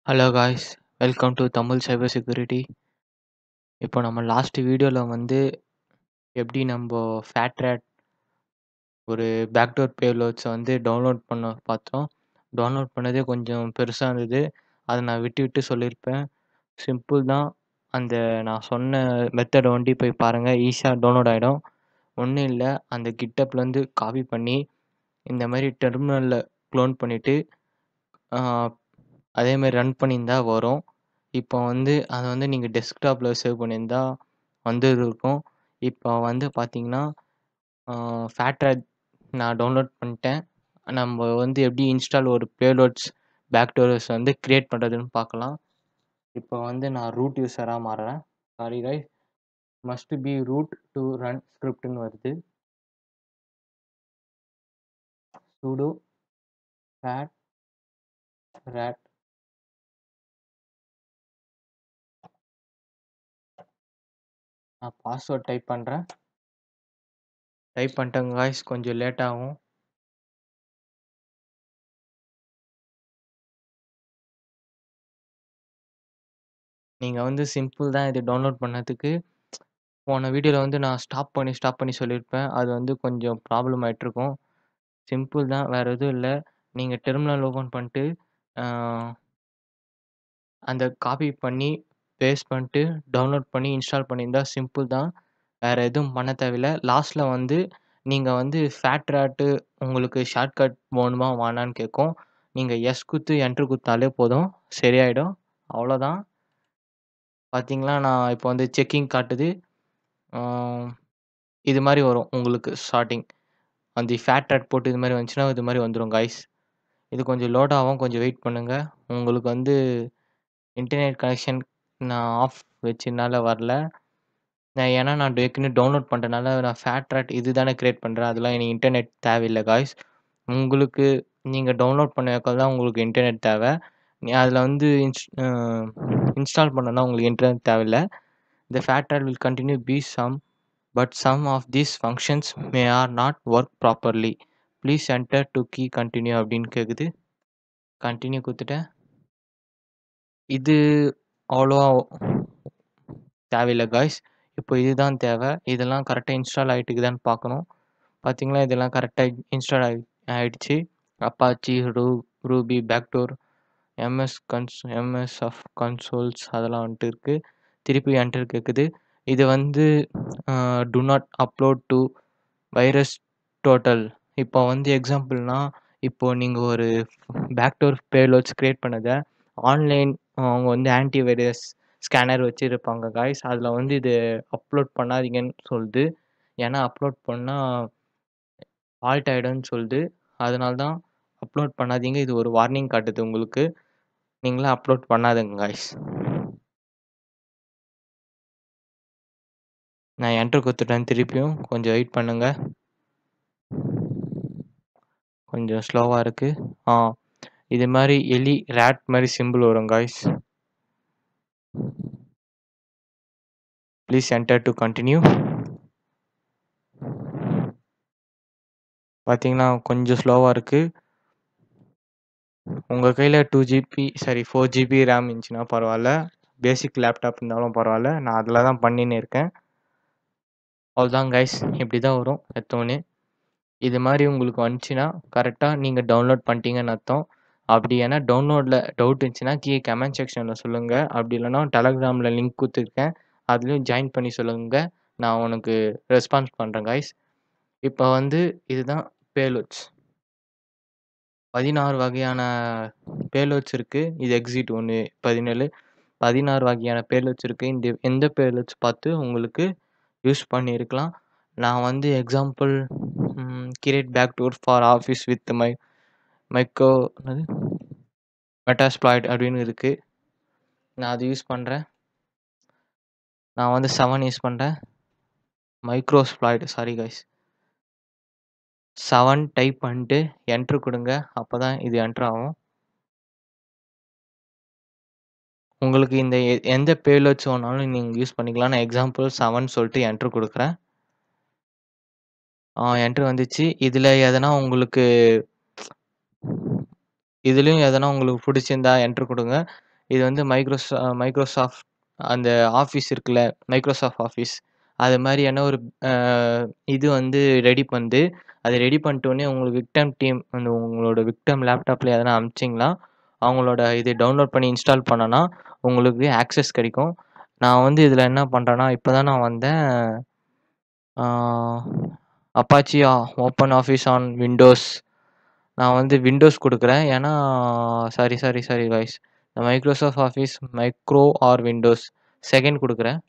Hello guys welcome to Tamil cyber security இப்போ நம்ம last வீடியோவில் வந்து எப்படி நம்ம ஃபேட்ரேட் ஒரு பேக்டோர் பேலோட்ஸை வந்து டவுன்லோட் பண்ண பார்த்தோம் டவுன்லோட் பண்ணதே கொஞ்சம் பெருசாக இருந்தது அதை நான் விட்டு விட்டு சொல்லியிருப்பேன் சிம்பிள் தான் அந்த நான் சொன்ன மெத்தடை ஒண்டி போய் பாருங்கள் ஈஸியாக டவுன்லோட் ஆகிடும் ஒன்றும் இல்லை அந்த கிட்டப்லேருந்து காப்பி பண்ணி இந்த மாதிரி டெர்மினலில் க்ளோன் பண்ணிவிட்டு அதேமாதிரி ரன் பண்ணியிருந்தா வரும் இப்போ வந்து அதை வந்து நீங்கள் டெஸ்க்டாப்பில் சேவ் பண்ணியிருந்தா வந்து இருக்கும் இப்போ வந்து பார்த்தீங்கன்னா ஃபேட்ரேட் நான் டவுன்லோட் பண்ணிட்டேன் நம்ம வந்து எப்படி இன்ஸ்டால் ஒரு பேலோட்ஸ் பேக்டோர்ஸ் வந்து க்ரியேட் பண்ணுறதுன்னு பார்க்கலாம் இப்போ வந்து நான் ரூட் யூஸராக மாறுறேன் sorry right must be root to run ஸ்கிரிப்ட்னு வருது sudo fat rat நான் பாஸ்வேர்ட் டைப் பண்ணுறேன் டைப் பண்ணிட்டேங்க காய்ஸ் கொஞ்சம் லேட் ஆகும் நீங்கள் வந்து சிம்பிள் தான் இது டவுன்லோட் பண்ணதுக்கு போன வீடியோவில் வந்து நான் ஸ்டாப் பண்ணி ஸ்டாப் பண்ணி சொல்லியிருப்பேன் அது வந்து கொஞ்சம் ப்ராப்ளம் ஆகிட்ருக்கும் சிம்பிள் தான் வேறு எதுவும் இல்லை நீங்கள் டெர்மினல் ஓப்பன் பண்ணிட்டு அந்த காப்பி பண்ணி பேஸ்ட் பண்ணிட்டு டவுன்லோட் பண்ணி இன்ஸ்டால் பண்ணியிருந்தா சிம்பிள் தான் வேறு எதுவும் பண்ண தேவையில்லை லாஸ்ட்டில் வந்து நீங்கள் வந்து ஃபேட்ராட்டு உங்களுக்கு ஷார்ட்கட் வேணுமா வேணான்னு கேட்கும் நீங்கள் எஸ் குத்து என்ட்ரு குத்தாலே போதும் சரியாயிடும் அவ்வளோதான் பார்த்தீங்களா நான் இப்போ வந்து செக்கிங் காட்டுது இது மாதிரி வரும் உங்களுக்கு ஸ்டார்டிங் அந்த ஃபேட்ராட் போட்டு இது மாதிரி வந்துச்சுன்னா இது மாதிரி வந்துடும் கைஸ் இது கொஞ்சம் லோட் ஆகும் கொஞ்சம் வெயிட் பண்ணுங்கள் உங்களுக்கு வந்து இன்டர்நெட் கனெக்ஷன் நான் ஆஃப் வச்சனால வரல நான் ஏன்னா நான் ஏற்கனவே டவுன்லோட் பண்ணுறனால நான் ஃபேட்ராட் இது தானே க்ரியேட் பண்ணுறேன் அதெல்லாம் எனக்கு இன்டர்நெட் தேவையில்லை காய்ஸ் உங்களுக்கு நீங்கள் டவுன்லோட் பண்ண வைக்கல் தான் உங்களுக்கு இன்டர்நெட் தேவை அதில் வந்து இன்ஸ் இன்ஸ்டால் பண்ணனா உங்களுக்கு இன்டர்நெட் தேவையில்லை இந்த FatRat will continue be some but some of these functions may or not work properly please enter to key continue அப்படின்னு கேட்குது கண்டினியூ கொடுத்துட்டேன் இது அவ்வளோவா தேவையில்லை காய்ஸ் இப்போ இதுதான் தேவை இதெல்லாம் கரெக்டாக இன்ஸ்டால் ஆகிட்டுக்குதான்னு பார்க்கணும் பார்த்தீங்களா இதெல்லாம் கரெக்டாக இன்ஸ்டால் ஆகி ஆகிடுச்சு அப்பாச்சி ரூ ரூபி பேக்டோர் எம்எஸ் கன்ஸ் எம்எஸ் ஆஃப் கன்சோல்ஸ் அதெல்லாம் வந்துட்டு இருக்குது திருப்பி என்டர் கேட்குது இது வந்து do not upload to virus total இப்போ வந்து எக்ஸாம்பிள்னா இப்போது நீங்கள் ஒரு பேக்டோர் பேலோட்ஸ் க்ரியேட் பண்ணதை ஆன்லைன் அவங்க வந்து ஆன்டி வைரஸ் ஸ்கேனர் வச்சுருப்பாங்க காய்ஸ் அதில் வந்து இது அப்லோட் பண்ணாதீங்கன்னு சொல்லுது ஏன்னா அப்லோட் பண்ணால் ஃபால்ட் ஆகிடும்னு சொல்லுது அதனால தான் அப்லோட் பண்ணாதீங்க இது ஒரு வார்னிங் காட்டுது உங்களுக்கு நீங்களும் அப்லோட் பண்ணாதுங்க காய்ஸ் நான் என்ட்ரு கொடுத்துட்டேன் திருப்பியும் கொஞ்சம் வெயிட் பண்ணுங்கள் கொஞ்சம் ஸ்லோவாக இருக்குது ஆ இது மாதிரி எலி ரேட் மாதிரி சிம்பிள் வரும் guys please enter to continue பார்த்தீங்கன்னா கொஞ்சம் ஸ்லோவாக இருக்குது உங்கள் கையில் two GB sorry four GB RAM இருந்துச்சுன்னா பரவாயில்ல பேசிக் லேப்டாப் இருந்தாலும் பரவாயில்ல நான் அதில் தான் பண்ணின்னு இருக்கேன் அவ்வளோதான் கைஸ் இப்படி தான் வரும் எத்தோன்னு இது மாதிரி உங்களுக்கு வந்துச்சுன்னா கரெக்டாக நீங்கள் டவுன்லோட் பண்ணிட்டீங்கன்னு அர்த்தம் அப்படி ஏன்னா டவுன்லோடில் டவுட் இருந்துச்சுன்னா கீழே கமெண்ட் செக்ஷனில் சொல்லுங்கள் அப்படி இல்லைனா டெலகிராமில் லிங்க் கொடுத்துருக்கேன் அதுலேயும் ஜாயின் பண்ணி சொல்லுங்கள் நான் உனக்கு ரெஸ்பான்ஸ் பண்ணுறேன் கைஸ் இப்போ வந்து இதுதான் பேலோட்ஸ் பதினாறு வகையான பேலோட்ஸ் இருக்குது இது எக்ஸிட் ஒன்று பதினேழு பதினாறு வகையான பேலோட்ஸ் இருக்குது இந்த எந்த பேலோட்ஸ் பார்த்து உங்களுக்கு யூஸ் பண்ணியிருக்கலாம் நான் வந்து example create backdoor for office with my மைக்கோ என்னது மெட்டாஸ்ப்ளாய்ட் அப்படின்னு இருக்குது நான் அது யூஸ் பண்ணுறேன் நான் வந்து செவன் யூஸ் பண்ணுறேன் Metasploit sorry guys seven type பண்ணிட்டு என்ட்ரு கொடுங்க அப்போ தான் இது என்ட்ரு ஆகும் உங்களுக்கு இந்த எந்த பேலோட்ஸ் வேணாலும் நீங்கள் யூஸ் பண்ணிக்கலாம் நான் எக்ஸாம்பிள் செவன் சொல்லிட்டு என்ட்ரு கொடுக்குறேன் என்ட்ரு வந்துச்சு இதில் எதனா உங்களுக்கு இதுலேயும் எதனா உங்களுக்கு பிடிச்சிருந்தா என்ட்ரு கொடுங்க இது வந்து மைக்ரோசா மைக்ரோசாஃப்ட் அந்த ஆஃபீஸ் இருக்குல்ல, மைக்ரோசாஃப்ட் ஆஃபீஸ். அது மாரியான ஒரு அ இது வந்து ரெடி பண்ணுது. அத ரெடி பண்ணிட்டோனே உங்களுக்கு விக்டம் டீம் அந்த உங்களோட விக்டம் லேப்டாப்ல எதனா அனுப்பிச்சீங்கன்னா, அவங்களோட இது டவுன்லோட் பண்ணி இன்ஸ்டால் பண்ணனா, உங்களுக்கு ஆக்சஸ் கிடைக்கும். நான் வந்து இதில என்ன பண்றேன்னா, இப்ப தான் நான் வந்தேன். Ah Apache ah open office on Windows. நான் வந்து விண்டோஸ் குடுக்குறேன். ஏன்னா sorry sorry sorry guys. Microsoft Office micro or Windows second குடுக்குறேன்.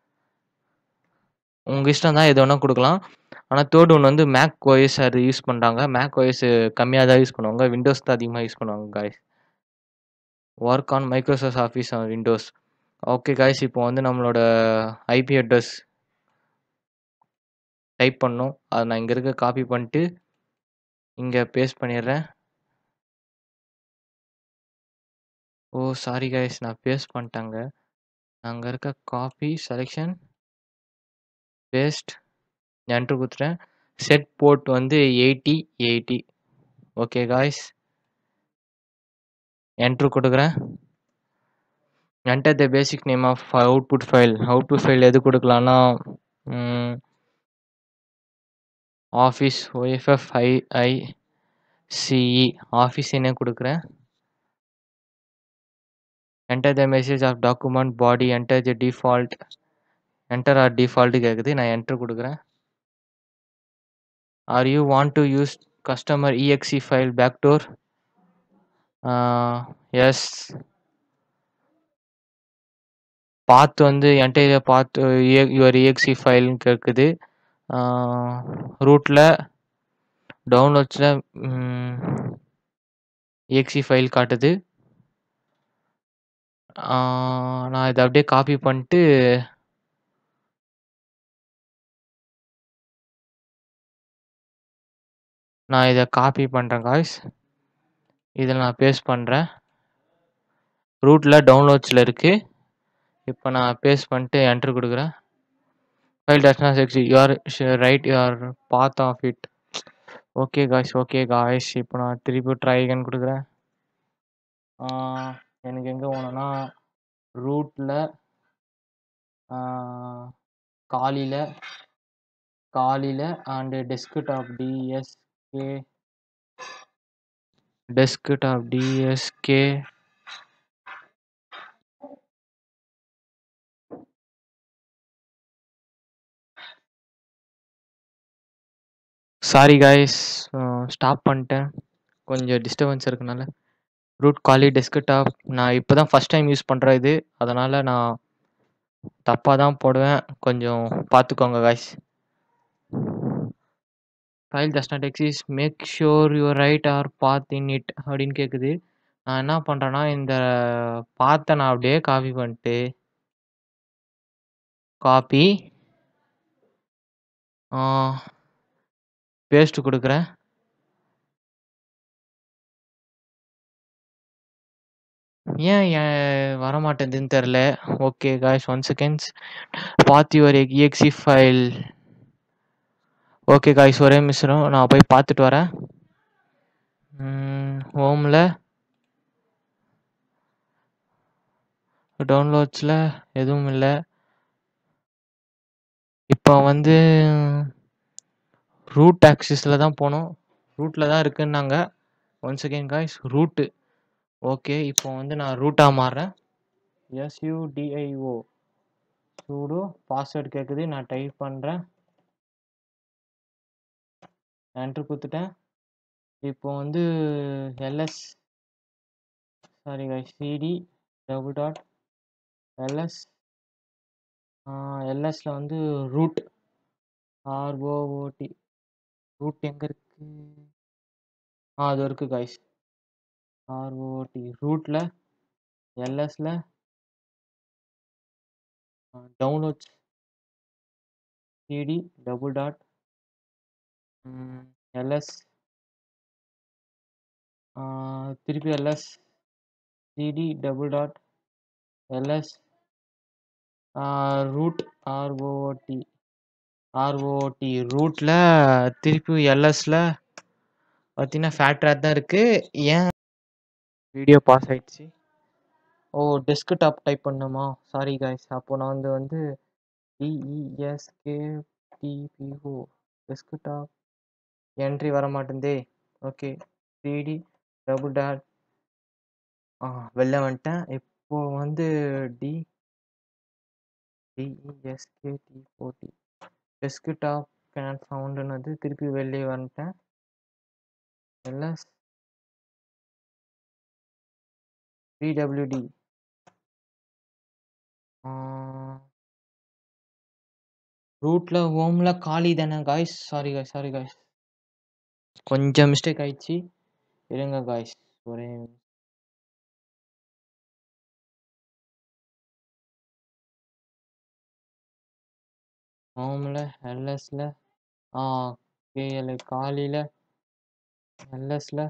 உங்க இஷ்டம் தான் எது வேணா குடுக்கலாம். ஆனா 3 ஒன் வந்து மேக் ஓஎஸ் அது யூஸ் பண்றாங்க. மேக் ஓஎஸ் கம்மியா தான் யூஸ் பண்ணுவாங்க. விண்டோஸ் தான் அதிகமா யூஸ் பண்ணுவாங்க guys. Work on Microsoft Office on Windows. Okay guys இப்போ வந்து நம்மளோட ஐபி அட்ரஸ் டைப் பண்ணணும். அத நான் இங்க இருக்க காப்பி பண்ணிட்டு, இங்க பேஸ்ட் பண்ணிடுறேன். ஓ! சாரி காய்ஸ் நான் பேஸ்ட் பண்ணிட்டேங்க. அங்க இருக்க காப்பி செலக்ஷன் பேஸ்ட் என்டர் குடுத்துட்டேன். செட் போர்ட் வந்து 80 80 ஓகே காய்ஸ். என்டர் குடுக்குறேன். Enter the basic name of output file. Output file எது குடுக்கலான்னா, ம். ஆஃபீஸ் OFFIICE ஆஃபீஸ்ன்னே குடுக்குறேன். Enter the message of document body enter the default enter or default கேக்குது. நான் enter குடுக்குறேன். Are you want to use customer EXE file backdoor? Ah yes. பாத் வந்து enter the path a your EXE ஃபைல்ன்னு கேக்குது. Ah ரூட்ல டவுன்லோட்ஸ்ல ம் EXE file காட்டுது. ஆ நான் இத அப்படியே காப்பி பண்ணிட்டு நான் இத காப்பி பண்றேன் காய்ஸ். இதில நான் பேஸ்ட் பண்றேன். ரூட்ல டவுன்லோட்ஸ்ல இருக்கு. இப்ப நான் பேஸ்ட் பண்ணிட்டு என்டர் குடுக்குறேன். File does not exist. You are ஷ right your path of it. Okay guys okay guys. இப்ப நான் திருப்பி ட்ரை அகைன் குடுக்குறேன். ஆ எனக்கு எங்க போணும்னா, ரூட்ல ஆ காலில காலில and desktop DSK desktop DSK sorry guys uh stop பண்ணிட்டேன். கொஞ்சம் டிஸ்டர்பன்ஸ் இருக்கனால. ரூட் காலி டெஸ்க்டாப் நான் இப்ப தான் ஃபர்ஸ்ட் டைம் யூஸ் பண்றேன் இது. அதனால நான் தப்பா தான் போடுவேன். கொஞ்சம் பார்த்துக்கோங்க guys. File does not exist. Make sure your right or path in it அப்படின்னு கேக்குது. நான் என்ன பண்றேன்னா, இந்த பாத்த நான் அப்படியே காப்பி பண்ணிட்டு காப்பி ஆ பேஸ்ட் குடுக்குறேன். ஏன் ஏன் வரமாட்டேங்குதுன்னு தெரியல. Okay guys one seconds. Path your EXE file. Okay guys ஒரே நிமிஷம் நான் போய் பார்த்துட்டு வரேன். ம் ஹோம்ல டவுன்லோட்ஸ்ல எதுவும் இல்ல. இப்போ வந்து ரூட் ஆக்சிஸ்ல தான் போணும். ரூட்ல தான் இருக்குன்னாங்க. One second guys root okay இப்போ வந்து நான் ரூட்டா மாறுறேன். எஸ்யூடிஐஓ சூடோ பாஸ்வேர்ட் கேக்குது. நான் டைப் பண்றேன். என்டர் குடுத்துட்டேன். இப்போ வந்து LS sorry guys CD double dot LS ah எல்எஸ்ல வந்து ரூட் ஆர்ஓஓடி ரூட் எங்க இருக்கு? ஆ அது இருக்கு காய்ஸ். ஆர்ஓடி ரூட்ல எல்எஸ்ல uh downloads CD double dot hmm LS ah திருப்பி LS CD double dot LS ah root R O T R O T ரூட்ல திருப்பி எல்எஸ்ல பார்த்தீங்கன்னா ஃபேட் ராட் தான் இருக்கு. ஏன் வீடியோ பாஸ் ஆயிடுச்சு? ஓ! டெஸ்க்டாப் டைப் பண்ணணுமா? Sorry guys. அப்போ நான் வந்து வந்து டிஇஎஸ்கேடிபிஓ desktop entry வரமாட்டேன்தே. Okay. 3டி double dot ஆ வெளில வந்துட்டேன். இப்போ வந்து டி டிஇஎஸ்கேடி40 டெஸ்க்டாப் கேனாட் ஃபவுண்டுன்னு வந்து திருப்பி வெளியே வந்துட்டேன். எல்எஸ் பிடபிள்யூடி ஆ ரூட்ல ஹோம்ல காலி தானே guys. Sorry guys sorry guys. கொஞ்சம் மிஸ்டேக் ஆயிடுச்சு. இருங்க காய்ஸ். ஒரே நிமிஷம். ஹோம்ல எல்எஸ்ல ஆ கேஎல் காலில எல்எஸ்ல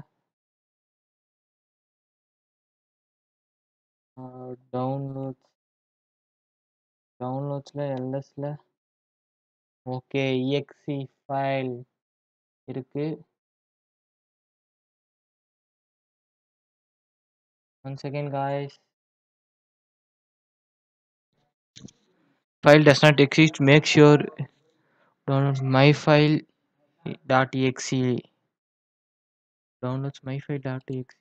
டவுன்லோட்ஸ் டவுன்லோட்ஸ்ல எல்எஸ்ல ஓகே இஎக்ஸி ஃபைல் இருக்கு. One second guys. File does not exist. Make sure download myfile.exe. Downloads myfile.exe.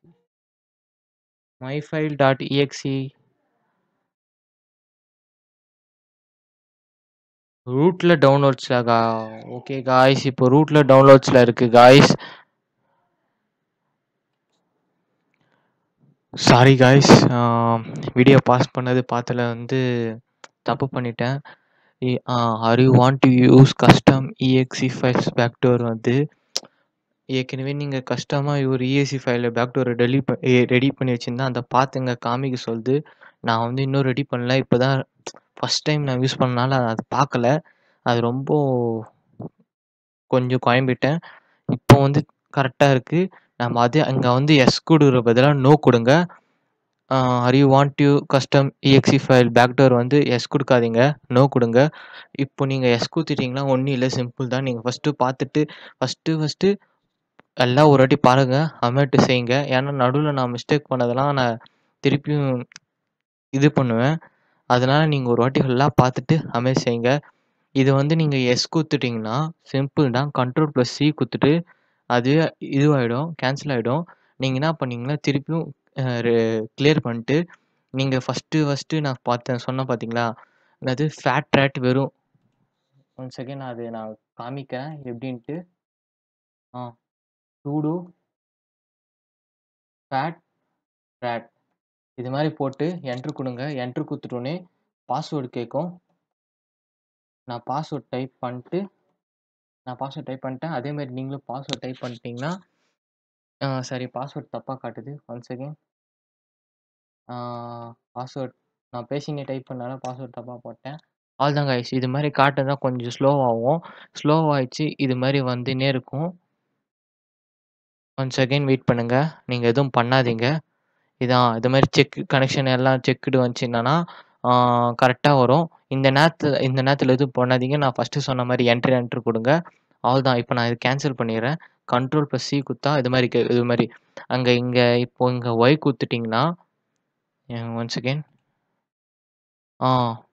myfile.exe. ரூட்ல டவுன்லோட்ஸ்ல கா ஓகே காய்ஸ் இப்போ ரூட்ல டவுன்லோட்ஸ்ல இருக்கு guys sorry guys video pause பண்ணது பார்த்தல வந்து தப்பு பண்ணிட்டேன் are you want to use custom EXE files backdoor வந்து ஏற்கனவே நீங்கள் கஷ்டமாக ஒரு இஎஸ்சி ஃபைலில் பேக்டோரை டெலி ரெடி பண்ணி வச்சுருந்தா அந்த பார்த்துங்க காமிக்க சொல்லுது நான் வந்து இன்னும் ரெடி பண்ணல இப்போ தான் ஃபஸ்ட் டைம் நான் யூஸ் பண்ணனால அது பார்க்கல அது ரொம்ப கொஞ்சம் குழம்பிட்டேன் இப்போ வந்து கரெக்டாக இருக்குது நம்ம அது அங்கே வந்து எஸ் கொடுக்குற பதிலாக நோ கொடுங்க are you want you custom EXE file backdoor வந்து எஸ் கொடுக்காதீங்க நோ கொடுங்க இப்போ நீங்கள் எஸ் கொடுத்துட்டீங்கன்னா ஒன்றும் இல்லை சிம்பிள் தான் நீங்கள் ஃபஸ்ட்டு பார்த்துட்டு ஃபஸ்ட்டு ஃபஸ்ட்டு எல்லாம் ஒரு வாட்டி பாருங்கள் அமேட்டு செய்யுங்க ஏன்னா நடுவில் நான் மிஸ்டேக் பண்ணதெல்லாம் நான் திருப்பியும் இது பண்ணுவேன் அதனால் நீங்கள் ஒரு வாட்டி ஃபுல்லாக பார்த்துட்டு அமேட் செய்யுங்க இது வந்து நீங்கள் எஸ் கொடுத்துட்டிங்கன்னா சிம்பிள் தான் கண்ட்ரோல் ப்ளஸ் சி கொடுத்துட்டு அதுவே இதுவாகிடும் கேன்சல் ஆகிடும் நீங்கள் என்ன பண்ணீங்கன்னா திருப்பியும் கிளியர் பண்ணிட்டு நீங்கள் ஃபஸ்ட்டு ஃபஸ்ட்டு நான் பார்த்தேன் சொன்னேன் பார்த்தீங்களா என்னது ஃபேட் ரேட் வெறும் ஒன் செகண்ட் அது நான் காமிக்கிறேன் எப்படின்ட்டு ஆ சூடு ஃபேட் ரேட் இது மாதிரி போட்டு என்ட்ரு கொடுங்க என்ட்ரு கொடுத்துட்டோன்னே பாஸ்வேர்டு கேட்கும் நான் பாஸ்வேர்ட் டைப் பண்ணிட்டு நான் பாஸ்வேர்ட் டைப் பண்ணிட்டேன் அதே மாதிரி நீங்களும் பாஸ்வேர்ட் டைப் பண்ணிட்டீங்கன்னா சரி பாஸ்வேர்ட் தப்பாக காட்டுது ஒன் செகண்ட் பாஸ்வேர்ட் நான் பேசினே டைப் பண்ணால பாஸ்வேர்ட் தப்பாக போட்டேன் அவ்வளோதான் கைஸ் இது மாதிரி காட்டுதான் கொஞ்சம் ஸ்லோவாகும் ஸ்லோவாகிடுச்சு இது மாதிரி வந்துன்னே இருக்கும் ஒன் செகண்ட் வெயிட் பண்ணுங்கள் நீங்கள் எதுவும் பண்ணாதீங்க இதான் இது மாதிரி செக் கனெக்ஷன் எல்லாம் செக்குடு வந்துச்சுன்னா கரெக்டாக வரும் இந்த நேரத்தில் இந்த நேரத்தில் எதுவும் பண்ணாதீங்க நான் ஃபஸ்ட்டு சொன்ன மாதிரி என்ட்ரி என்ட்ரு கொடுங்க அவ்வளோதான் இப்போ நான் இது கேன்சல் பண்ணிடுறேன் கண்ட்ரோல் ப்ளஸ் சி குத்தா இது மாதிரி கே இது மாதிரி அங்கே இங்கே இப்போ இங்கே ஒய் குத்துட்டிங்கன்னா ஒன் செகண்ட் ஆ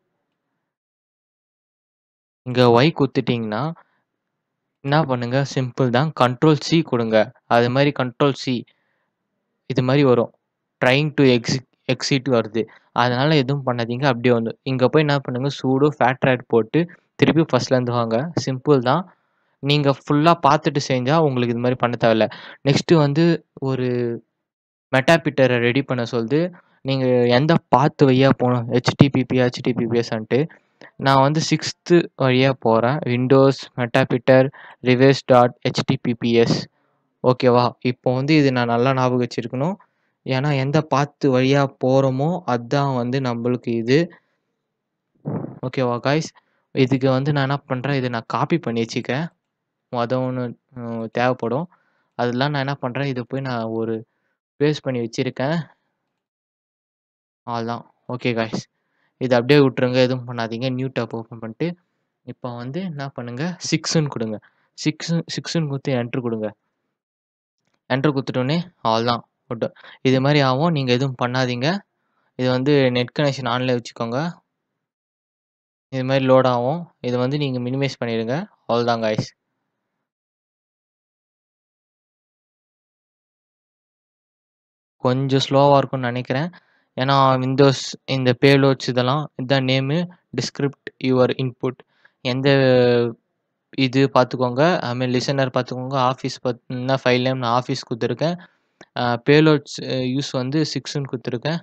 இங்கே ஒய் குத்துட்டிங்கன்னா என்ன பண்ணுங்க சிம்பிள் தான் கண்ட்ரோல் சி கொடுங்க அது மாதிரி கண்ட்ரோல் சி இது மாதிரி வரும் ட்ரைங் டு எக்ஸி எக்ஸிட் வருது அதனால் எதுவும் பண்ணாதீங்க அப்படியே வந்து இங்கே போய் என்ன பண்ணுங்கள் சூடோ ஃபேட் ரேட் போட்டு திருப்பி ஃபஸ்ட்லேருந்து வாங்க சிம்பிள் தான் நீங்கள் ஃபுல்லாக பார்த்துட்டு செஞ்சால் உங்களுக்கு இது மாதிரி பண்ண தேவையில்ல நெக்ஸ்ட்டு வந்து ஒரு மெட்டாபிட்டரை ரெடி பண்ண சொல்லுது நீங்கள் எந்த பாத்து வழியாக போகணும் ஹெச்டிபிபி ஹெச்டிபிபிஎஸ்ன்ட்டு நான் வந்து சிக்ஸ்த்து வழியாக போகிறேன் Windows meterpreter reverse dot HTTPS ஓகேவா இப்போ வந்து இது நான் நல்லா ஞாபகம் வச்சுருக்கணும் ஏன்னா எந்த பாத்து வழியாக போகிறோமோ அதுதான் வந்து நம்மளுக்கு இது ஓகேவா காய்ஸ் இதுக்கு வந்து நான் என்ன பண்ணுறேன் இதை நான் காப்பி பண்ணி வச்சுக்கேன் மொதல் ஒன்று தேவைப்படும் அதெல்லாம் நான் என்ன பண்ணுறேன் இதை போய் நான் ஒரு பேஸ்ட் பண்ணி வச்சுருக்கேன் அவ்வளோதான் ஓகே காய்ஸ் இது அப்படியே விட்ருங்க எதுவும் பண்ணாதீங்க நியூ டேப் ஓப்பன் பண்ணிட்டு இப்போ வந்து என்ன பண்ணுங்கள் சிக்ஸுன்னு கொடுங்க சிக்ஸு சிக்ஸுன்னு கொடுத்து என்ட்ரு கொடுங்க என்ட்ரு கொடுத்துட்டோன்னே அவ்வளோதான் விட்டு இது மாதிரி ஆகும் நீங்கள் எதுவும் பண்ணாதீங்க இது வந்து நெட் கனெக்ஷன் ஆன்ல வச்சுக்கோங்க. இது மாரி லோட் ஆகும். இத வந்து நீங்க மினிமைஸ் பண்ணிடுங்க. அவ்வளோதான் காய்ஸ். கொஞ்சம் ஸ்லோவா இருக்கும்னு நெனைக்கிறேன். ஏன்னா விண்டோஸ் இந்த பேலோட்ஸ் இதெல்லாம் இதான் நேமு, டிஸ்கிரிப்ட் யுவர் இன்புட். எந்த இது பார்த்துக்கோங்க. ஐ மீன் லிசனர் பார்த்துக்கோங்க. ஆஃபீஸ் பாத்தீங்கன்னா ஃபைல் நேம் நான் ஆஃபீஸ் குடுத்துருக்கேன். அ பேலோட்ஸ் யூஸ் வந்து 6ன்னு குடுத்துருக்கேன்.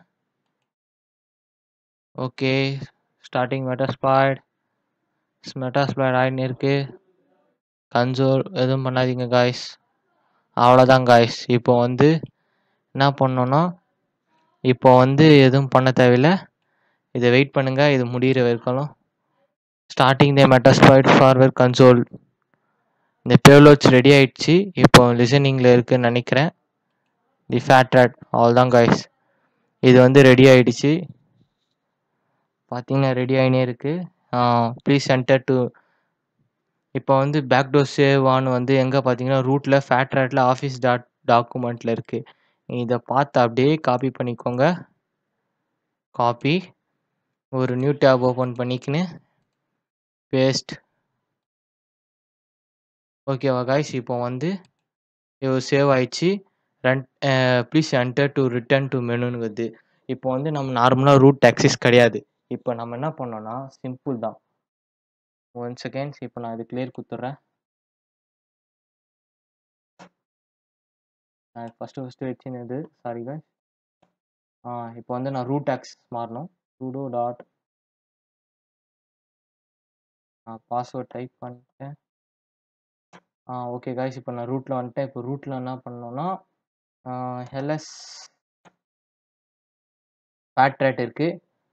ஓகே. ஸ்டார்ட்டிங் மெட்டாஸ்ப்ளாய்ட். மெட்டாஸ்ப்ளாய்ட் ஆயின்னு இருக்கு. கன்சோல் எதுவும் பண்ணாதீங்க காய்ஸ். அவ்வளோதான் காய்ஸ். இப்போ வந்து என்ன பண்ணணும்னா, இப்போ வந்து எதுவும் பண்ண தேவையில்ல. இத வெயிட் பண்ணுங்க. இது முடியிற வரைக்கும். Starting the Metasploit forward console. இந்த பேலோட்ஸ் ரெடி ஆயிடுச்சு. இப்போ லிசனிங்ல இருக்குன்னு நெனைக்கிறேன். தி ஃபேட் ராட் அவ்வளோதான் காய்ஸ். இது வந்து ரெடி ஆயிடுச்சு. பார்த்தீங்கன்னா ரெடி ஆயினே இருக்கு. ஆ ப்ளீஸ் என்டர் டூ இப்போ வந்து பேக்டோர் சேவ் ஆன் வந்து எங்க பார்த்தீங்கன்னா, ரூட்ல ஃபேட் ராட்ல ஆஃபீஸ் டாட் டாக்குமெண்ட்ல இருக்கு. இத பார்த்து அப்படியே காப்பி பண்ணிக்கோங்க. காப்பி. ஒரு நியூ டேப் ஓப்பன் பண்ணிக்கின்னு பேஸ்ட். ஓகேவா காய்ஸ். இப்போ வந்து இது சேவ் ஆயிடுச்சு. Run uh please enter to return to மெனுன்னு வருது. இப்போ வந்து நம்ம நார்மலா ரூட் ஆக்சஸ் கிடையாது. இப்போ நம்ம என்ன பண்ணோம்னா, சிம்பிள் தான். One seconds. இப்போ நான் இது கிளியர் குடுத்துடுறேன். நான் ஃபர்ஸ்ட்டு ஃபர்ஸ்ட்டு வச்சிருந்தது சாரி காய்ஸ். ஆ இப்போ வந்து நான் ரூட் ஆக்சஸ் மாறணும். sudo டாட் நான் பாஸ்வேர்ட் டைப் பண்ணிட்டேன். Ah okay guys. இப்போ நான் ரூட்ல வந்துட்டேன். இப்போ ரூட்ல என்ன பண்ணணும்னா, ஆ எல்எஸ் ஃபேட் ராட் இருக்கு.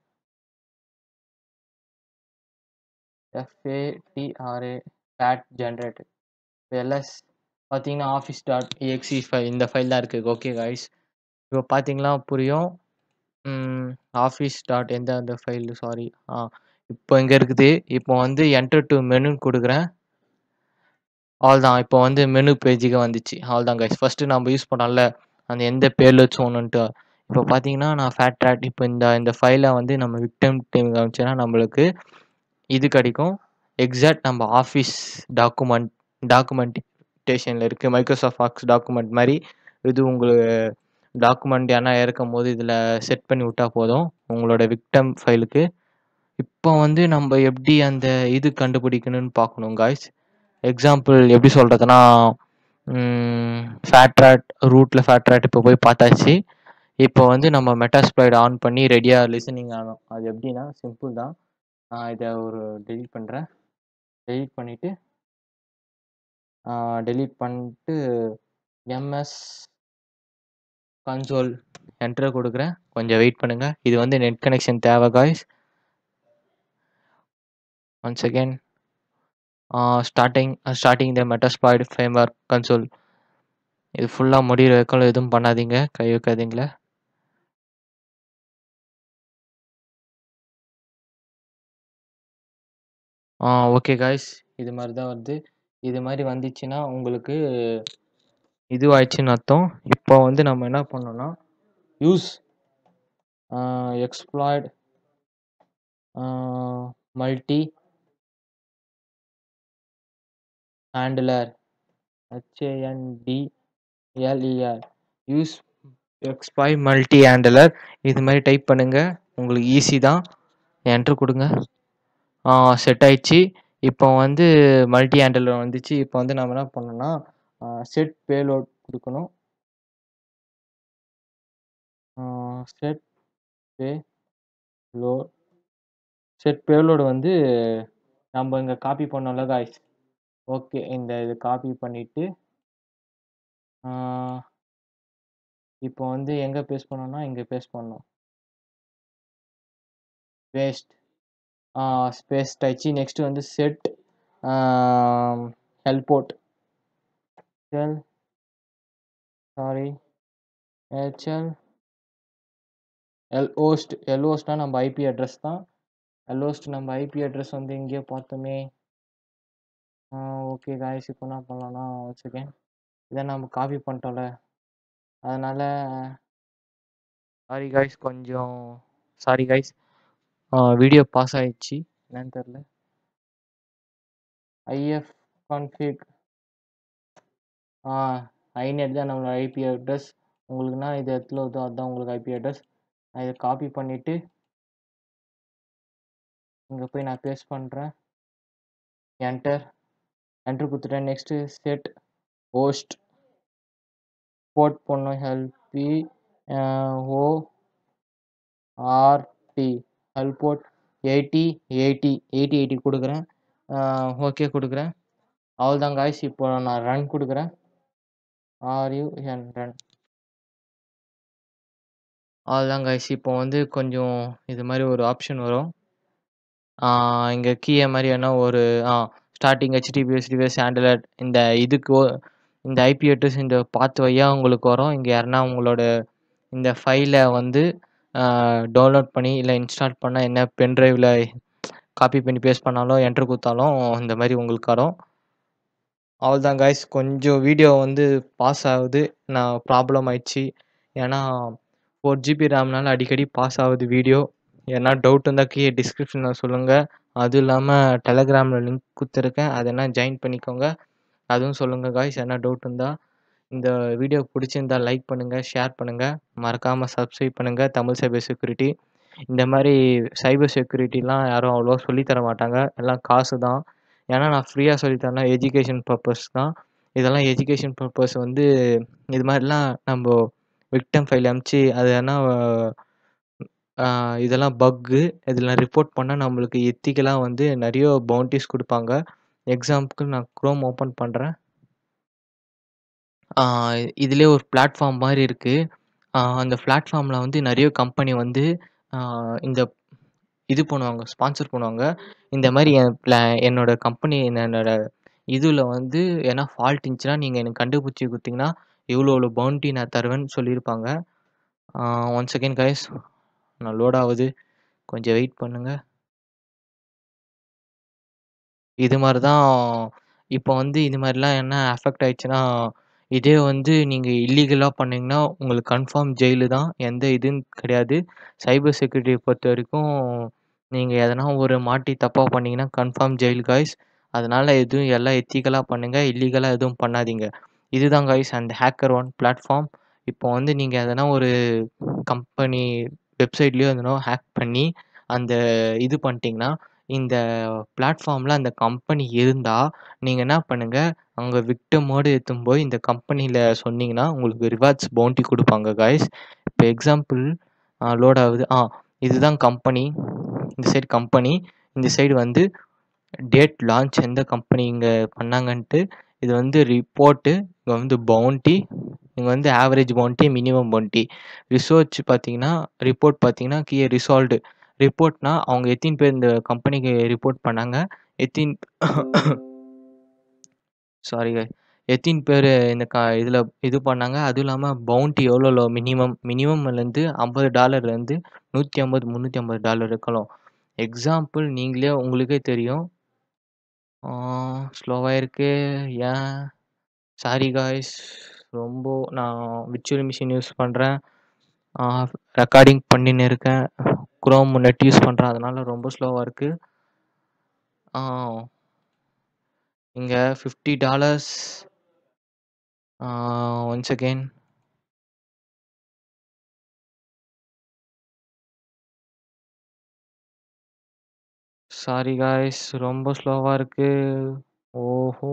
F A T R A fat generator. இப்போ எல்எஸ் பார்த்தீங்கன்னா, ஆஃபீஸ் டாட் எக்ஸ்இ ஃபைல் இந்த ஃபைல் தான் இருக்கு. Okay guys. இப்போ பார்த்தீங்கன்னா புரியும். ம் ஆஃபீஸ் டாட் எந்த அந்த ஃபைல் சாரி. ஆ இப்போ இங்க இருக்குது. இப்போ வந்து என்டர் டூ மெனுன்னு குடுக்குறேன். அவ்வளோதான். இப்போ வந்து மெனு பேஜுக்கு வந்துச்சு. அவ்வளோதான் காய்ஸ். ஃபர்ஸ்ட்டு நம்ம யூஸ் பண்ணோம்ல, அந்த எந்த பேலோட்ஸ் ஒண்ணுன்ட்டு. இப்போ பார்த்தீங்கன்னா, நான் ஃபேட் ராட் இப்போ இந்த இந்த ஃபைல வந்து நம்ம விக்டிம் டீம் காமிச்சோன்னா நம்மளுக்கு இது கிடைக்கும். எக்ஸாக்ட் நம்ம ஆஃபீஸ் டாக்குமெண்ட் டாக்குமெண்டேஷன்ல இருக்கு. மைக்ரோசாஃப்ட் ஆஃபிஸ் டாக்குமெண்ட் மாரி இது உங்களுக்கு டாக்குமெண்ட் யாருனா இறக்கும்போது இதில செட் பண்ணி விட்டா போதும். உங்களோட விக்டிம் ஃபைலுக்கு. இப்போ வந்து நம்ப எப்படி அந்த இது கண்டுபிடிக்கணும்னு பார்க்கணும் காய்ஸ். எக்ஸாம்பிள் எப்படி சொல்றதுன்னா, ம் ஃபேட் ராட் ரூட்ல ஃபேட் ராட் இப்போ போய் பார்த்தாச்சு. இப்போ வந்து நம்ம மெட்டாஸ்ப்ளாய்ட் ஆன் பண்ணி ரெடியா லிசனிங் ஆகணும். அது எப்படின்னா சிம்பிள் தான். நான் இத ஒரு டெலீட் பண்றேன். டெலீட் பண்ணிட்டு ஆ டெலீட் பண்ணிட்டு எம்எஸ் கன்சோல் என்டர் குடுக்குறேன். கொஞ்சம் வெயிட் பண்ணுங்க. இது வந்து நெட் கனெக்ஷன் தேவை guys. One second. Ah starting starting the Metasploit framework console. இது ஃபுல்லா முடியிற வரைக்கும் எதுவும் பண்ணாதீங்க. கை வைக்காதீங்கள. Ah okay guys. இது மாரி தான் வருது. இது மாரி வந்துச்சுன்னா, உங்களுக்கு இதுவாயிடுச்சுன்னு அர்த்தம். இப்போ வந்து நம்ம என்ன பண்ணணும்னா, யூஸ் ஆ எக்ஸ்ப்ளாய்ட் ஆ multi handler ஹெச்-ஏ-என்-டி-எல்-இ-ஆர் use exploit multi handler இது மாரி டைப் பண்ணுங்க. உங்களுக்கு ஈஸி தான். என்டர் குடுங்க. ஆ செட் ஆயிடுச்சு. இப்போ வந்து மல்டி ஹேண்ட்லர் வந்துச்சு. இப்போ வந்து நம்ம என்ன பண்ணணும்னா, ஆ செட் பேலோட் குடுக்கணும். Ah set payload set payload வந்து நம்ப இங்க காப்பி பண்ணோம்ல காய்ஸ். ஓகே. இந்த இத காப்பி பண்ணிட்டு ஆ இப்போ வந்து எங்க பேஸ்ட் பண்ணணும்னா, இங்க பேஸ்ட் பண்ணணும். பேஸ்ட். ஆ பேஸ்ட் ஆயிடுச்சு. நெக்ஸ்ட் வந்து செட் ஆ ஹெல்போர்ட். L sorry HL L host L ஹோஸ்ட்னா நம்ம ஐபி அட்ரஸ் தான். எல் ஹோஸ்ட் நம்ம ஐபி அட்ரஸ் வந்து எங்கேயோ பார்த்தோமே. Ah okay guys. இப்போ என்ன பண்ணலாம்னா, ஒன் செகண்ட். இத நம்ம காப்பி பண்ணிட்டோம்ல. அதனால சாரி காய்ஸ் கொஞ்சம் சாரி கைஸ் வீடியோ பாஸ் ஆயிடுச்சு என்னன்னு தெரில ஐஎஃப் கான்ஃபிக் ஆ ஐநெட் தான் நம்மளோட ஐபி அட்ரஸ் உங்களுக்குன்னா இது இடத்துல வருதோ அதுதான் உங்களுக்கு ஐபி அட்ரஸ் நான் இதை காப்பி பண்ணிவிட்டு இங்கே போய் நான் பேஸ்ட் பண்ணுறேன் என்டர் என்டர் கொடுத்துட்டேன் நெக்ஸ்ட்டு செட் ஹோஸ்ட் போர்ட் பண்ணும் ஹெல்பி ஓ ஆர்டி help port eighty eighty eighty eighty கொடுக்குறேன் ஓகே கொடுக்குறேன் அவ்வளோதான் காய்ஸ் இப்போ நான் ரன் கொடுக்குறேன் ஆர்யூ என் ரன் அவ்வளோதான் காய்ஸ் இப்போ வந்து கொஞ்சம் இது மாதிரி ஒரு ஆப்ஷன் வரும் இங்கே கீயை மாதிரி என்ன ஒரு ஆ ஸ்டார்டிங் ஹெச்டிபிஎஸ் டிவிஎஸ் ஆண்ட்ராய்ட் இந்த இதுக்கு ஒ- இந்த ஐபி அட்ரஸ் இந்த பாத் வழியாக உங்களுக்கு வரும் இங்கே யாருன்னா உங்களோட இந்த ஃபைலை வந்து டவுன்லோட் பண்ணி இல்லை இன்ஸ்டால் பண்ண என்ன பென்ட்ரைவில் காப்பி பண்ணி பேஸ்ட் பண்ணாலும் என்ட்ரு கொடுத்தாலும் இந்த மாதிரி உங்களுக்கு வரும் அவ்வளோதான் காய்ஸ் கொஞ்சம் வீடியோ வந்து பாஸ் ஆகுது நான் ப்ராப்ளம் ஆயிடுச்சு ஏன்னா ஃபோர் ஜிபி ரேம்னால அடிக்கடி பாஸ் ஆகுது வீடியோ ஏன்னா டவுட் இருந்தால் கீழே டிஸ்கிரிப்ஷனில் சொல்லுங்கள் அதுவும் இல்லாமல் டெலகிராமில் லிங்க் கொடுத்துருக்கேன் அதை என்ன ஜாயின் பண்ணிக்கோங்க அதுவும் சொல்லுங்கள் காய்ஸ் என்ன டவுட் இருந்தால் இந்த வீடியோ பிடிச்சிருந்தா லைக் பண்ணுங்கள் ஷேர் பண்ணுங்கள் மறக்காமல் சப்ஸ்கிரைப் பண்ணுங்கள் தமிழ் சைபர் செக்யூரிட்டி இந்த மாதிரி சைபர் செக்யூரிட்டிலாம் யாரும் அவ்வளோவா சொல்லித் தர மாட்டாங்க எல்லாம் காசு தான் ஏன்னா நான் ஃப்ரீயாக சொல்லித்தரேன் எஜுகேஷன் பர்பஸ் தான் இதெல்லாம் எஜுகேஷன் பர்பஸ் வந்து இது மாதிரிலாம் நம்ம விக்டம் ஃபைல் அமுச்சு அது என்ன இதெல்லாம் பக்கு இதெல்லாம் ரிப்போர்ட் பண்ணால் நம்மளுக்கு எத்திக்கலாக வந்து நிறைய பவுண்டிஸ் கொடுப்பாங்க எக்ஸாம்பிள் நான் க்ரோம் ஓப்பன் பண்ணுறேன் இதிலே ஒரு பிளாட்ஃபார்ம் மாதிரி இருக்குது அந்த பிளாட்ஃபார்மில் வந்து நிறைய கம்பெனி வந்து ஆஹ் இந்த இது பண்ணுவாங்க ஸ்பான்சர் பண்ணுவாங்க இந்த மாதிரி என் பிளா என்னோட கம்பெனி என்னோட இதில் வந்து ஏன்னா ஃபால்ட் இருந்துச்சுன்னா நீங்கள் எனக்கு கண்டுபிடிச்சி கொடுத்தீங்கன்னா இவ்வளோ இவ்வளோ பவுண்டி நான் தருவேன்னு சொல்லியிருப்பாங்க ஒன் செகண்ட் கைஸ் நான் லோட் ஆகுது கொஞ்சம் வெயிட் பண்ணுங்கள் இது மாதிரி தான் இப்போ வந்து இது மாதிரிலாம் என்ன அஃபெக்ட் ஆயிடுச்சுன்னா இதே வந்து நீங்கள் இல்லீகலாக பண்ணீங்கன்னா உங்களுக்கு கன்ஃபார்ம் ஜெயிலு தான் எந்த இதுவும் கிடையாது சைபர் செக்யூரிட்டியை பொறுத்த வரைக்கும் நீங்கள் எதனா ஒரு மாட்டி தப்பாக பண்ணீங்கன்னா கன்ஃபார்ம் ஜெயில் காய்ஸ் அதனால் எதுவும் எல்லாம் எத்திக்கலாக பண்ணுங்கள் இல்லீகலாக எதுவும் பண்ணாதீங்க இதுதான் காய்ஸ் அந்த ஹேக்கர் ஒன் பிளாட்ஃபார்ம் இப்போ வந்து நீங்கள் எதனா ஒரு கம்பெனி வெப்சைட்லேயோ எதனா ஹேக் பண்ணி அந்த இது பண்ணிட்டீங்கன்னா இந்த பிளாட்ஃபார்மில் அந்த கம்பெனி இருந்தால் நீங்கள் என்ன பண்ணுங்கள் அங்கே விக்டமோடு எடுத்துன்னு போய் இந்த கம்பெனியில் சொன்னீங்கன்னா உங்களுக்கு ரிவார்ட்ஸ் பவுண்டி கொடுப்பாங்க காய்ஸ் இப்போ எக்ஸாம்பிள் லோட் ஆகுது ஆ இதுதான் கம்பெனி இந்த சைடு கம்பெனி இந்த சைடு வந்து டேட் லான்ச் எந்த கம்பெனி இங்கே பண்ணாங்கன்ட்டு இது வந்து ரிப்போர்ட்டு இங்கே வந்து பவுண்டி இங்கே வந்து average bounty minimum bounty research பார்த்தீங்கன்னா ரிப்போர்ட் பார்த்தீங்கன்னா கீழே ரிசால்வ்டு ரிப்போர்ட்னா அவங்க எத்தனை பேர் இந்த கம்பெனிக்கு ரிப்போர்ட் பண்ணாங்க எத்தின் சாரி எத்தனை பேர் இந்த க இதில் இது பண்ணாங்க அதுவும் இல்லாமல் பவுண்டி எவ்வளோ மினிமம் மினிமம்லேருந்து ஐம்பது டாலர்லேருந்து நூற்றி ஐம்பது முந்நூற்றி ஐம்பது டாலர் இருக்கலாம் எக்ஸாம்பிள் நீங்களே உங்களுக்கே தெரியும் ஸ்லோவாக இருக்கு ஏன் சாரி காய்ஸ் ரொம்ப நான் விர்ச்சுவல் மிஷின் யூஸ் பண்ணுறேன் ரெக்கார்டிங் பண்ணின்னு இருக்கேன் குரோம் நெட் யூஸ் பண்ணுறேன் அதனால ரொம்ப ஸ்லோவாக இருக்குது இங்கே fifty dollars once again sorry guys ரொம்ப ஸ்லோவாக இருக்குது ஓஹோ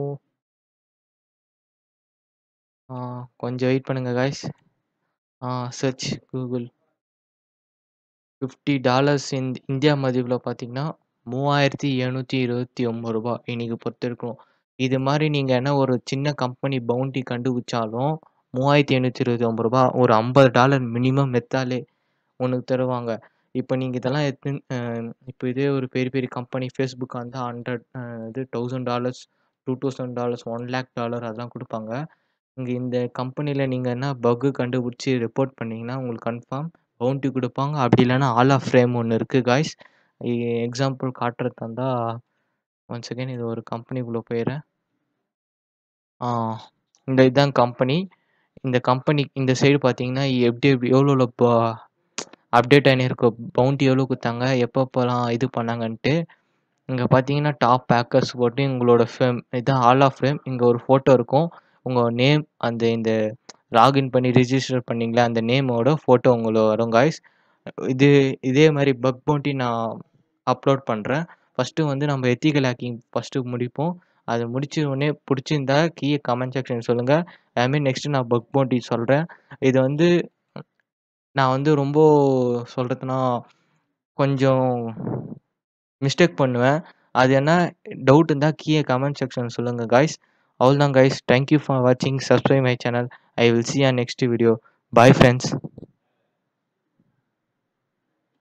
கொஞ்சம் வெயிட் பண்ணுங்கள் guys search Google fifty dollars இந்த இந்தியா மதிப்பில் பார்த்தீங்கன்னா மூவாயிரத்தி எழுநூற்றி இருபத்தி ஒம்பது ரூபா இன்றைக்கி பொறுத்த இருக்கும் இது மாதிரி நீங்கள் என்ன ஒரு சின்ன கம்பெனி பவுண்டி கண்டுபிடிச்சாலும் மூவாயிரத்தி எழுநூற்றி இருபத்தி ஒம்பது ரூபா ஒரு ஐம்பது டாலர் மினிமம் எடுத்தாலே உனக்கு தருவாங்க இப்போ நீங்கள் இதெல்லாம் எடுத்து இப்போ இதே ஒரு பெரிய பெரிய கம்பெனி ஃபேஸ்புக்காக இருந்தால் ஹண்ட்ரட் இது thousand dollars two thousand dollars one lakh dollar அதெல்லாம் கொடுப்பாங்க இங்கே இந்த கம்பெனியில் நீங்கள் என்ன பக்கு கண்டுபிடிச்சி ரிப்போர்ட் பண்ணிங்கன்னா உங்களுக்கு கன்ஃபார்ம் பவுண்டி கொடுப்பாங்க அப்படி இல்லைன்னா ஆல் ஆஃப் ஃப்ரேம் ஒன்று இருக்குது காய்ஸ் எக்ஸாம்பிள் காட்டுறது இருந்தால் ஒன் செகண்ட் இது ஒரு கம்பெனிக்குள்ளே போயிடுறேன் இந்த இதுதான் கம்பெனி இந்த கம்பெனி இந்த சைடு பார்த்தீங்கன்னா எப்படி எப்படி எவ்வளோ அப்டேட் ஆயினிருக்கும். பவுண்டி எவ்வளோ குடுத்தாங்க, எப்பப்போலாம் இது பண்ணாங்கன்ட்டு. இங்க பார்த்தீங்கன்னா, டாப் பேக்கர்ஸ் போட்டு உங்களோட ஃபேம் இதான் ஹால் ஆஃப் ஃபேம். இங்க ஒரு ஃபோட்டோ இருக்கும். உங்க நேம் அந்த இந்த லாகின் பண்ணி ரிஜிஸ்டர் பண்ணீங்கல்ல, அந்த நேமோட ஃபோட்டோ உங்களுக்கு வரும் காய்ஸ். இது இதே மாரி பக் பவுண்டி நான் அப்லோட் பண்றேன். ஃபர்ஸ்ட்டு வந்து நம்ம எத்திக்கல் ஹேக்கிங் ஃபர்ஸ்ட்டு முடிப்போம். அத முடிச்ச உடனே புடிச்சிருந்தா கீழ கமெண்ட் செக்ஷன் சொல்லுங்க. அது மாரி நெக்ஸ்ட்டு நான் பக் பவுண்டி சொல்றேன். இது வந்து நான் வந்து ரொம்ப சொல்றதுன்னா, கொஞ்சம் மிஸ்டேக் பண்ணுவேன். அது என்ன டவுட் இருந்தா கீழ கமெண்ட் செக்ஷன்ல சொல்லுங்க காய்ஸ். அவ்வளோதான் காய்ஸ். தேங்க் யூ ஃபார் வாட்சிங். Subscribe my channel. I will see you on next video. Bye friends.